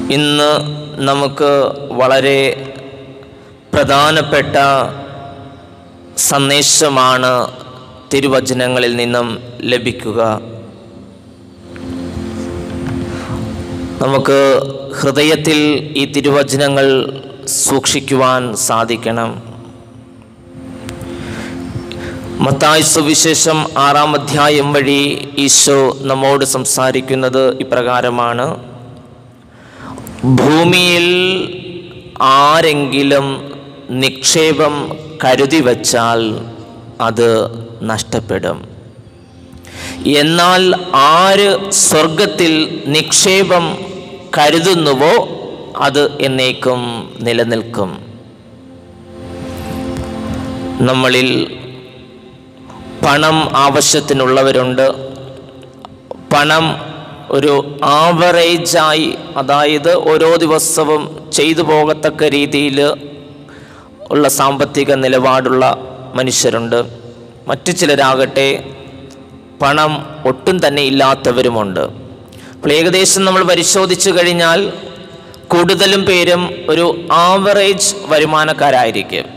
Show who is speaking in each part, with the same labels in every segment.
Speaker 1: ഇന്ന് നമുക്ക് വളരെ പ്രധാനപ്പെട്ട സന്ദേശമാണ് തിരുവചനങ്ങളിൽ നിന്നും ലഭിക്കുക നമുക്ക് ഹൃദയത്തിൽ ഈ തിരുവചനങ്ങൾ സൂക്ഷിക്കുവാൻ സാധിക്കണം മത്തായി സുവിശേഷം ആറാം അധ്യായം വഴി ഈശോ നമ്മോട് സംസാരിക്കുന്നത് ഇപ്രകാരമാണ് ഭൂമിയിൽ ആരെങ്കിലും നിക്ഷേപം കരുതി വച്ചാൽ അത് നഷ്ടപ്പെടും എന്നാൽ ആര് സ്വർഗത്തിൽ നിക്ഷേപം കരുതുന്നുവോ അത് എന്നേക്കും നിലനിൽക്കും നമ്മളിൽ പണം ആവശ്യത്തിനുള്ളവരുണ്ട് പണം ഒരു ആവറേജായി അതായത് ഓരോ ദിവസവും ചെയ്തു പോകത്തക്ക രീതിയിൽ ഉള്ള സാമ്പത്തിക നിലപാടുള്ള മനുഷ്യരുണ്ട് മറ്റു ചിലരാകട്ടെ പണം ഒട്ടും തന്നെ ഇല്ലാത്തവരുമുണ്ട് അപ്പോൾ ഏകദേശം നമ്മൾ പരിശോധിച്ചു കഴിഞ്ഞാൽ കൂടുതലും പേരും ഒരു ആവറേജ് വരുമാനക്കാരായിരിക്കും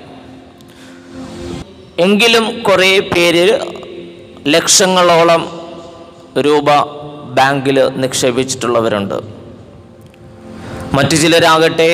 Speaker 1: എങ്കിലും കുറേ പേര് ലക്ഷങ്ങളോളം രൂപ ബാങ്കിൽ നിക്ഷേപിച്ചിട്ടുള്ളവരുണ്ട് മറ്റു ചിലരാകട്ടെ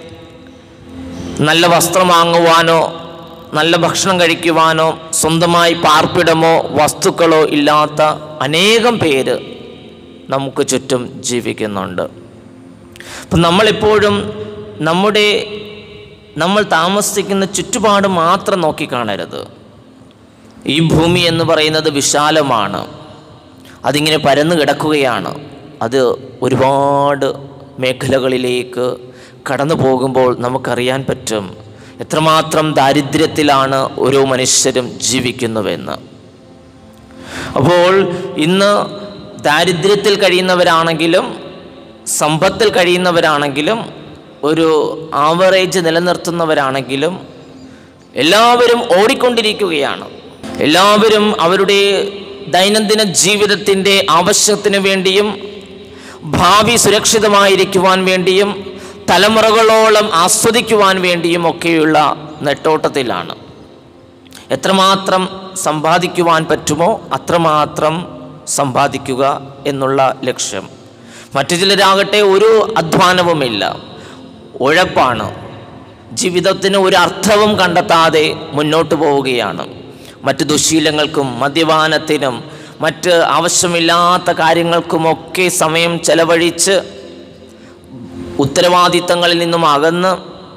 Speaker 1: നല്ല വസ്ത്രം വാങ്ങുവാനോ നല്ല ഭക്ഷണം കഴിക്കുവാനോ സ്വന്തമായി പാർപ്പിടമോ വസ്തുക്കളോ ഇല്ലാത്ത അനേകം പേര് നമുക്ക് ചുറ്റും ജീവിക്കുന്നുണ്ട് അപ്പം നമ്മളെപ്പോഴും നമ്മുടെ നമ്മൾ താമസിക്കുന്ന ചുറ്റുപാട് മാത്രം നോക്കിക്കാണരുത് ഈ ഭൂമി എന്ന് പറയുന്നത് വിശാലമാണ് അതിങ്ങനെ പരന്നു കിടക്കുകയാണ് അത് ഒരുപാട് മേഖലകളിലേക്ക് കടന്നു പോകുമ്പോൾ നമുക്കറിയാൻ പറ്റും എത്രമാത്രം ദാരിദ്ര്യത്തിലാണ് ഓരോ മനുഷ്യരും ജീവിക്കുന്നുവെന്ന് അപ്പോൾ ഇന്ന് ദാരിദ്ര്യത്തിൽ കഴിയുന്നവരാണെങ്കിലും സമ്പത്തിൽ കഴിയുന്നവരാണെങ്കിലും ഒരു ആവറേജ് നിലനിർത്തുന്നവരാണെങ്കിലും എല്ലാവരും ഓടിക്കൊണ്ടിരിക്കുകയാണ് എല്ലാവരും അവരുടെ ദൈനംദിന ജീവിതത്തിൻ്റെ ആവശ്യത്തിന് വേണ്ടിയും ഭാവി സുരക്ഷിതമായിരിക്കുവാൻ വേണ്ടിയും തലമുറകളോളം ആസ്വദിക്കുവാൻ വേണ്ടിയും ഒക്കെയുള്ള നെട്ടോട്ടത്തിലാണ് എത്രമാത്രം സമ്പാദിക്കുവാൻ പറ്റുമോ അത്രമാത്രം സമ്പാദിക്കുക എന്നുള്ള ലക്ഷ്യം മറ്റു ചിലരാകട്ടെ ഒരു അധ്വാനവുമില്ല ഉഴപ്പാണ് ജീവിതത്തിന് ഒരു അർത്ഥവും കണ്ടെത്താതെ മുന്നോട്ട് പോവുകയാണ് മറ്റ് ദുശീലങ്ങൾക്കും മദ്യപാനത്തിനും മറ്റ് ആവശ്യമില്ലാത്ത കാര്യങ്ങൾക്കുമൊക്കെ സമയം ചെലവഴിച്ച് ഉത്തരവാദിത്തങ്ങളിൽ നിന്നും അകന്ന്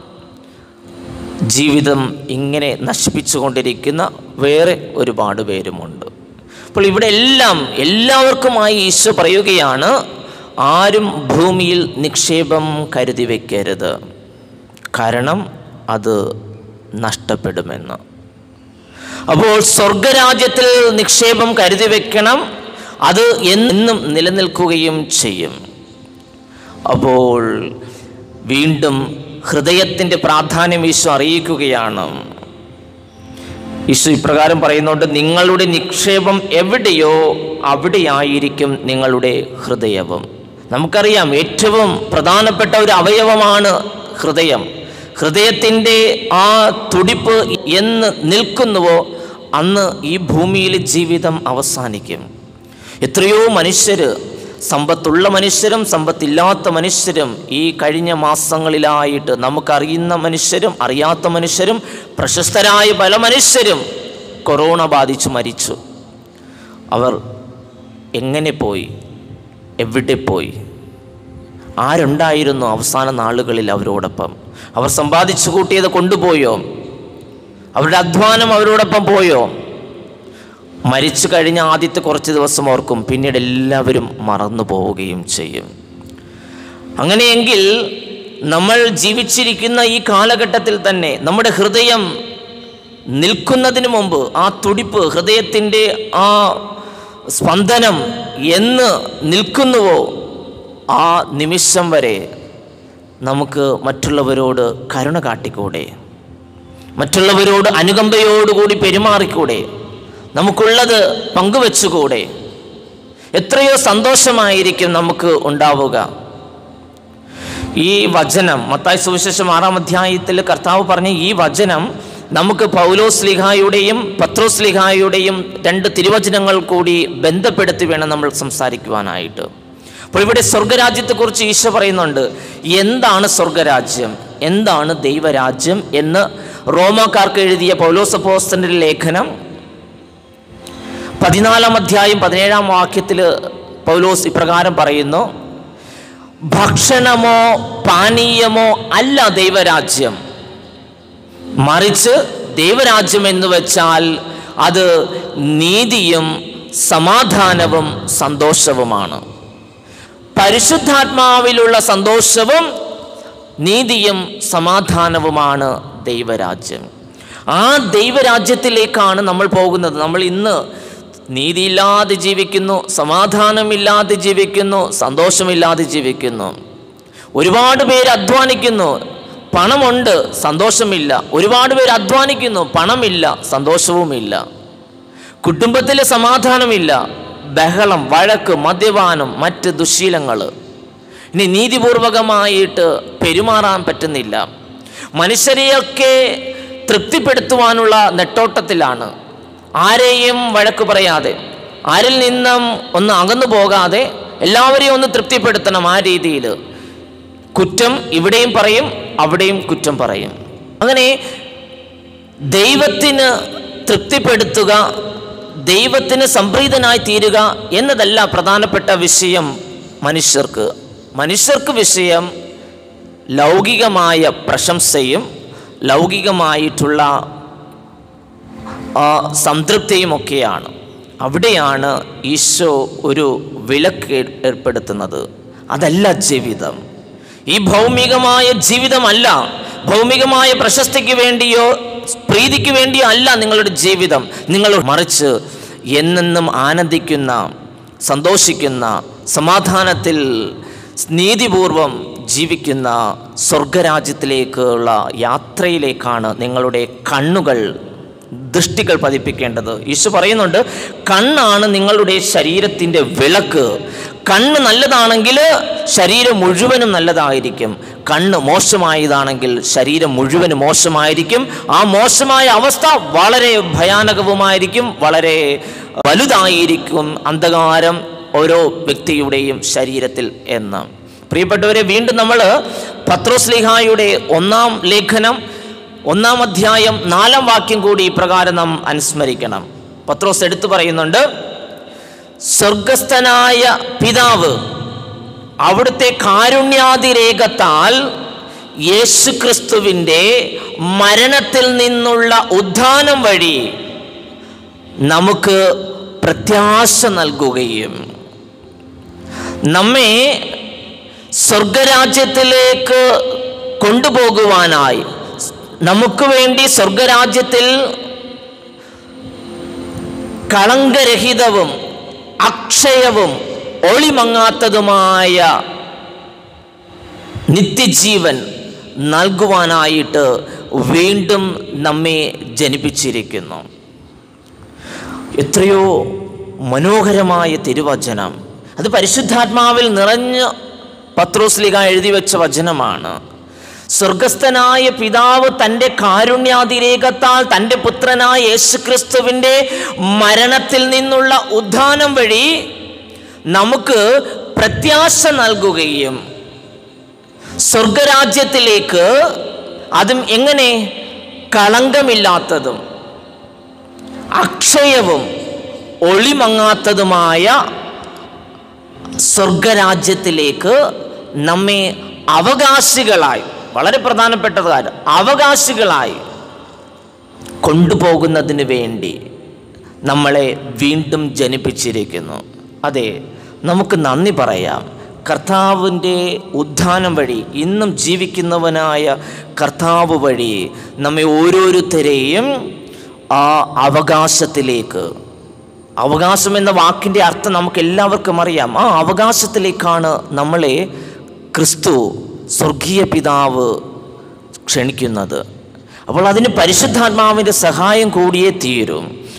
Speaker 1: ജീവിതം ഇങ്ങനെ നശിപ്പിച്ചുകൊണ്ടിരിക്കുന്ന വേറെ ഒരുപാട് പേരുമുണ്ട് അപ്പോൾ ഇവിടെ എല്ലാം എല്ലാവർക്കുമായി ഈശോ പറയുകയാണ് ആരും ഭൂമിയിൽ നിക്ഷേപം കരുതി വയ്ക്കരുത് കാരണം അത് നഷ്ടപ്പെടുമെന്ന് അപ്പോൾ സ്വർഗരാജ്യത്തിൽ നിക്ഷേപം കരുതി വെക്കണം അത് എന്നും നിലനിൽക്കുകയും ചെയ്യും അപ്പോൾ വീണ്ടും ഹൃദയത്തിൻ്റെ പ്രാധാന്യം ഈശോ അറിയിക്കുകയാണ് ഈശോ ഇപ്രകാരം പറയുന്നുണ്ട് നിങ്ങളുടെ നിക്ഷേപം എവിടെയോ അവിടെയായിരിക്കും നിങ്ങളുടെ ഹൃദയവും നമുക്കറിയാം ഏറ്റവും പ്രധാനപ്പെട്ട ഒരു അവയവമാണ് ഹൃദയം ഹൃദയത്തിൻ്റെ ആ തുടിപ്പ് എന്ന് നിൽക്കുന്നുവോ അന്ന് ഈ ഭൂമിയിലെ ജീവിതം അവസാനിക്കും എത്രയോ മനുഷ്യർ സമ്പത്തുള്ള മനുഷ്യരും സമ്പത്തില്ലാത്ത മനുഷ്യരും ഈ കഴിഞ്ഞ മാസങ്ങളിലായിട്ട് നമുക്കറിയുന്ന മനുഷ്യരും അറിയാത്ത മനുഷ്യരും പ്രശസ്തരായ പല മനുഷ്യരും കൊറോണ ബാധിച്ചു മരിച്ചു അവർ എങ്ങനെ പോയി എവിടെ പോയി ആരുണ്ടായിരുന്നു അവസാന നാളുകളിൽ അവരോടൊപ്പം അവർ സമ്പാദിച്ചു കൂട്ടിയത് കൊണ്ടുപോയോ അവരുടെ അധ്വാനം അവരോടൊപ്പം പോയോ മരിച്ചു കഴിഞ്ഞ ആദ്യത്തെ കുറച്ച് ദിവസം ഓർക്കും പിന്നീട് എല്ലാവരും മറന്നു പോവുകയും ചെയ്യും അങ്ങനെയെങ്കിൽ നമ്മൾ ജീവിച്ചിരിക്കുന്ന ഈ കാലഘട്ടത്തിൽ തന്നെ നമ്മുടെ ഹൃദയം നിൽക്കുന്നതിന് മുമ്പ് ആ തുടിപ്പ് ഹൃദയത്തിൻ്റെ ആ സ്പന്ദനം എന്ന് നിൽക്കുന്നുവോ ആ നിമിഷം വരെ നമുക്ക് മറ്റുള്ളവരോട് കരുണ കാട്ടിക്കൂടെ മറ്റുള്ളവരോട് അനുകമ്പയോടുകൂടി പെരുമാറിക്കൂടെ നമുക്കുള്ളത് പങ്കുവെച്ചുകൂടെ എത്രയോ സന്തോഷമായിരിക്കും നമുക്ക് ഉണ്ടാവുക ഈ വചനം മത്തായി സുവിശേഷം ആറാം അധ്യായത്തിൽ കർത്താവ് പറഞ്ഞ ഈ വചനം നമുക്ക് പൗലോസ് ലിഹായുടെയും പത്രോസ് ലിഹായുടെയും രണ്ട് തിരുവചനങ്ങൾ കൂടി ബന്ധപ്പെടുത്തി വേണം നമ്മൾ സംസാരിക്കുവാനായിട്ട് അപ്പോൾ ഇവിടെ സ്വർഗരാജ്യത്തെക്കുറിച്ച് ഈശോ പറയുന്നുണ്ട് എന്താണ് സ്വർഗരാജ്യം എന്താണ് ദൈവരാജ്യം എന്ന് റോമാക്കാർക്ക് എഴുതിയ പൗലോസപ്പോസ്തൻ്റെ ലേഖനം പതിനാലാം അധ്യായം പതിനേഴാം വാക്യത്തിൽ പൗലോസ് ഇപ്രകാരം പറയുന്നു ഭക്ഷണമോ പാനീയമോ അല്ല ദൈവരാജ്യം മറിച്ച് ദൈവരാജ്യം എന്ന് വെച്ചാൽ അത് നീതിയും സമാധാനവും സന്തോഷവുമാണ് പരിശുദ്ധാത്മാവിലുള്ള സന്തോഷവും നീതിയും സമാധാനവുമാണ് ദൈവരാജ്യം ആ ദൈവരാജ്യത്തിലേക്കാണ് നമ്മൾ പോകുന്നത് നമ്മൾ ഇന്ന് നീതിയില്ലാതെ ജീവിക്കുന്നു സമാധാനമില്ലാതെ ജീവിക്കുന്നു സന്തോഷമില്ലാതെ ജീവിക്കുന്നു ഒരുപാട് പേര് അധ്വാനിക്കുന്നു പണമുണ്ട് സന്തോഷമില്ല ഒരുപാട് പേര് അധ്വാനിക്കുന്നു പണമില്ല സന്തോഷവുമില്ല കുടുംബത്തിൽ സമാധാനമില്ല ബഹളം വഴക്ക് മദ്യപാനം മറ്റ് ദുശീലങ്ങൾ ഇനി നീതിപൂർവകമായിട്ട് പെരുമാറാൻ പറ്റുന്നില്ല മനുഷ്യരെയൊക്കെ തൃപ്തിപ്പെടുത്തുവാനുള്ള നെട്ടോട്ടത്തിലാണ് ആരെയും വഴക്ക് പറയാതെ ആരിൽ നിന്നും ഒന്ന് അകന്നു പോകാതെ എല്ലാവരെയും ഒന്ന് തൃപ്തിപ്പെടുത്തണം ആ രീതിയിൽ കുറ്റം ഇവിടെയും പറയും അവിടെയും കുറ്റം പറയും അങ്ങനെ ദൈവത്തിന് തൃപ്തിപ്പെടുത്തുക ദൈവത്തിന് സംപ്രീതനായി തീരുക എന്നതല്ല പ്രധാനപ്പെട്ട വിഷയം മനുഷ്യർക്ക് മനുഷ്യർക്ക് വിഷയം ലൗകികമായ പ്രശംസയും ലൗകികമായിട്ടുള്ള ആ, സംതൃപ്തിയും ഒക്കെയാണ് അവിടെയാണ് ഈശോ ഒരു വിലക്ക് ഏർ- ഏർപ്പെടുത്തുന്നത് അതല്ല ജീവിതം ഈ ഭൗമികമായ ജീവിതമല്ല ഭൗമികമായ പ്രശസ്തിക്ക് വേണ്ടിയോ പ്രീതിക്ക് വേണ്ടിയോ അല്ല നിങ്ങളുടെ ജീവിതം നിങ്ങൾ മറിച്ച് എന്നെന്നും ആനന്ദിക്കുന്ന സന്തോഷിക്കുന്ന സമാധാനത്തിൽ നീതിപൂർവം ജീവിക്കുന്ന സ്വർഗരാജ്യത്തിലേക്കുള്ള യാത്രയിലേക്കാണ് നിങ്ങളുടെ കണ്ണുകൾ ദൃഷ്ടികൾ പതിപ്പിക്കേണ്ടത് ഈശോ പറയുന്നുണ്ട് കണ്ണാണ് നിങ്ങളുടെ ശരീരത്തിൻ്റെ വിളക്ക് കണ്ണ് നല്ലതാണെങ്കിൽ ശരീരം മുഴുവനും നല്ലതായിരിക്കും കണ്ണ് മോശമായതാണെങ്കിൽ ശരീരം മുഴുവനും മോശമായിരിക്കും ആ മോശമായ അവസ്ഥ വളരെ ഭയാനകവുമായിരിക്കും വളരെ വലുതായിരിക്കും അന്ധകാരം ഓരോ വ്യക്തിയുടെയും ശരീരത്തിൽ എന്ന് പ്രിയപ്പെട്ടവരെ വീണ്ടും നമ്മൾ പത്രോസ്ലിഹായുടെ ഒന്നാം ലേഖനം ഒന്നാം അധ്യായം നാലാം വാക്യം കൂടി ഇപ്രകാരം നാം അനുസ്മരിക്കണം പത്രോസ് എടുത്തു പറയുന്നുണ്ട് സ്വർഗസ്ഥനായ പിതാവ് അവിടുത്തെ കാരുണ്യാതിരേകത്താൽ യേശുക്രിസ്തുവിൻ്റെ മരണത്തിൽ നിന്നുള്ള ഉദ്ധാനം വഴി നമുക്ക് പ്രത്യാശ നൽകുകയും നമ്മെ സ്വർഗരാജ്യത്തിലേക്ക് കൊണ്ടുപോകുവാനായി നമുക്ക് വേണ്ടി സ്വർഗരാജ്യത്തിൽ കളങ്കരഹിതവും അക്ഷയവും ഒളിമങ്ങാത്തതുമായ നിത്യജീവൻ നൽകുവാനായിട്ട് വീണ്ടും നമ്മെ ജനിപ്പിച്ചിരിക്കുന്നു എത്രയോ മനോഹരമായ തിരുവചനം അത് പരിശുദ്ധാത്മാവിൽ നിറഞ്ഞ പത്രോസ്ലിക എഴുതി വെച്ച വചനമാണ് സ്വർഗസ്ഥനായ പിതാവ് തൻ്റെ കാരുണ്യാതിരേകത്താൽ തൻ്റെ പുത്രനായ യേശുക്രിസ്തുവിൻ്റെ മരണത്തിൽ നിന്നുള്ള ഉദ്ധാനം വഴി നമുക്ക് പ്രത്യാശ നൽകുകയും സ്വർഗരാജ്യത്തിലേക്ക് അതും എങ്ങനെ കളങ്കമില്ലാത്തതും അക്ഷയവും ഒളിമങ്ങാത്തതുമായ സ്വർഗരാജ്യത്തിലേക്ക് നമ്മെ അവകാശികളായി വളരെ പ്രധാനപ്പെട്ട കാര്യം അവകാശികളായി കൊണ്ടുപോകുന്നതിന് വേണ്ടി നമ്മളെ വീണ്ടും ജനിപ്പിച്ചിരിക്കുന്നു അതെ നമുക്ക് നന്ദി പറയാം കർത്താവിൻ്റെ ഉദ്ധാനം വഴി ഇന്നും ജീവിക്കുന്നവനായ കർത്താവ് വഴി നമ്മെ ഓരോരുത്തരെയും ആ അവകാശത്തിലേക്ക് അവകാശം എന്ന വാക്കിൻ്റെ അർത്ഥം നമുക്ക് എല്ലാവർക്കും അറിയാം ആ അവകാശത്തിലേക്കാണ് നമ്മളെ ക്രിസ്തു സ്വർഗീയ പിതാവ് ക്ഷണിക്കുന്നത് അപ്പോൾ അതിന് പരിശുദ്ധാത്മാവിൻ്റെ സഹായം കൂടിയേ തീരും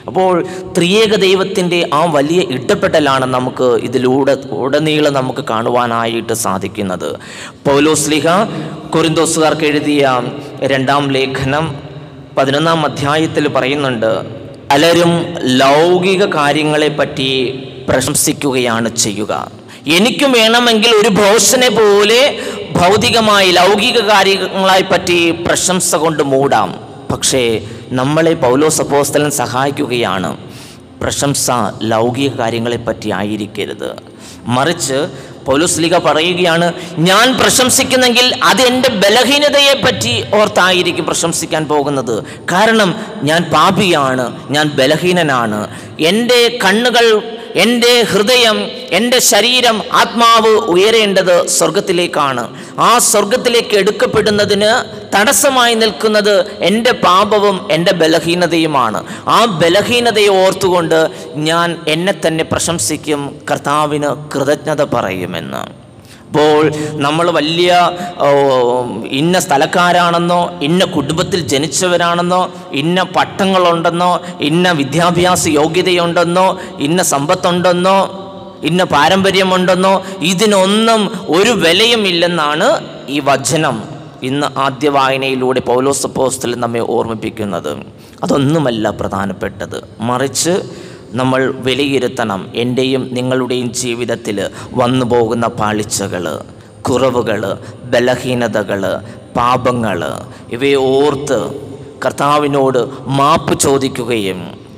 Speaker 1: അപ്പോൾ ത്രിയേക ദൈവത്തിൻ്റെ ആ വലിയ ഇടപെടലാണ് നമുക്ക് ഇതിലൂടെ ഉടനീളം നമുക്ക് കാണുവാനായിട്ട് സാധിക്കുന്നത് പൗലോസ്ലിഹ കൊരിന്തോസുകാർക്ക് എഴുതിയ രണ്ടാം ലേഖനം പതിനൊന്നാം അധ്യായത്തിൽ പറയുന്നുണ്ട് പലരും ലൗകിക കാര്യങ്ങളെപ്പറ്റി പ്രശംസിക്കുകയാണ് ചെയ്യുക എനിക്കും വേണമെങ്കിൽ ഒരു ഭോഷനെ പോലെ ഭൗതികമായി ലൗകിക കാര്യങ്ങളെ പറ്റി പ്രശംസ കൊണ്ട് മൂടാം പക്ഷേ നമ്മളെ പൗലോസ് അപ്പോസ്തലൻ സഹായിക്കുകയാണ് പ്രശംസ ലൗകിക കാര്യങ്ങളെപ്പറ്റി ആയിരിക്കരുത് മറിച്ച് പൗലോസ്ലിക പറയുകയാണ് ഞാൻ പ്രശംസിക്കുന്നെങ്കിൽ അത് എൻ്റെ ബലഹീനതയെ പറ്റി ഓർത്തായിരിക്കും പ്രശംസിക്കാൻ പോകുന്നത് കാരണം ഞാൻ പാപിയാണ് ഞാൻ ബലഹീനനാണ് എൻ്റെ കണ്ണുകൾ എൻ്റെ ഹൃദയം എൻ്റെ ശരീരം ആത്മാവ് ഉയരേണ്ടത് സ്വർഗത്തിലേക്കാണ് ആ സ്വർഗത്തിലേക്ക് എടുക്കപ്പെടുന്നതിന് തടസ്സമായി നിൽക്കുന്നത് എൻ്റെ പാപവും എൻ്റെ ബലഹീനതയുമാണ് ആ ബലഹീനതയെ ഓർത്തുകൊണ്ട് ഞാൻ എന്നെ തന്നെ പ്രശംസിക്കും കർത്താവിന് കൃതജ്ഞത പറയുമെന്ന് അപ്പോൾ നമ്മൾ വലിയ ഓ, ഇന്ന സ്ഥലക്കാരാണെന്നോ ഇന്ന കുടുംബത്തിൽ ജനിച്ചവരാണെന്നോ ഇന്ന പട്ടങ്ങളുണ്ടെന്നോ ഇന്ന വിദ്യാഭ്യാസ യോഗ്യതയുണ്ടെന്നോ ഇന്ന സമ്പത്തുണ്ടെന്നോ ഇന്ന പാരമ്പര്യമുണ്ടെന്നോ ഇതിനൊന്നും ഒരു വിലയുമില്ലെന്നാണ് ഈ വചനം ഇന്ന് ആദ്യ വായനയിലൂടെ പൗലോസ് പോസ്റ്റൽ നമ്മെ ഓർമ്മിപ്പിക്കുന്നത് അതൊന്നുമല്ല പ്രധാനപ്പെട്ടത് മറിച്ച് നമ്മൾ വിലയിരുത്തണം എൻ്റെയും നിങ്ങളുടെയും ജീവിതത്തിൽ വന്നു പോകുന്ന പാളിച്ചകൾ കുറവുകൾ ബലഹീനതകൾ പാപങ്ങൾ ഇവയെ ഓർത്ത് കർത്താവിനോട് മാപ്പ് ചോദിക്കുകയും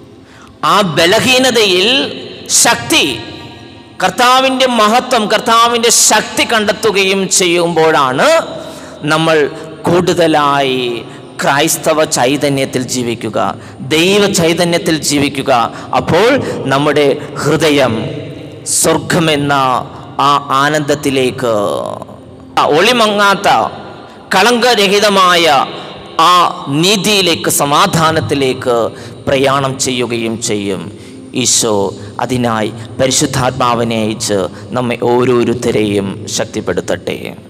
Speaker 1: ആ ബലഹീനതയിൽ ശക്തി കർത്താവിൻ്റെ മഹത്വം കർത്താവിൻ്റെ ശക്തി കണ്ടെത്തുകയും ചെയ്യുമ്പോഴാണ് നമ്മൾ കൂടുതലായി ക്രൈസ്തവ ചൈതന്യത്തിൽ ജീവിക്കുക ദൈവ ചൈതന്യത്തിൽ ജീവിക്കുക അപ്പോൾ നമ്മുടെ ഹൃദയം സ്വർഗമെന്ന ആ ആനന്ദത്തിലേക്ക് ആ ഒളിമങ്ങാത്ത കളങ്കരഹിതമായ ആ നീതിയിലേക്ക് സമാധാനത്തിലേക്ക് പ്രയാണം ചെയ്യുകയും ചെയ്യും ഈശോ അതിനായി പരിശുദ്ധാത്മാവിനെ അയച്ച് നമ്മെ ഓരോരുത്തരെയും ശക്തിപ്പെടുത്തട്ടെ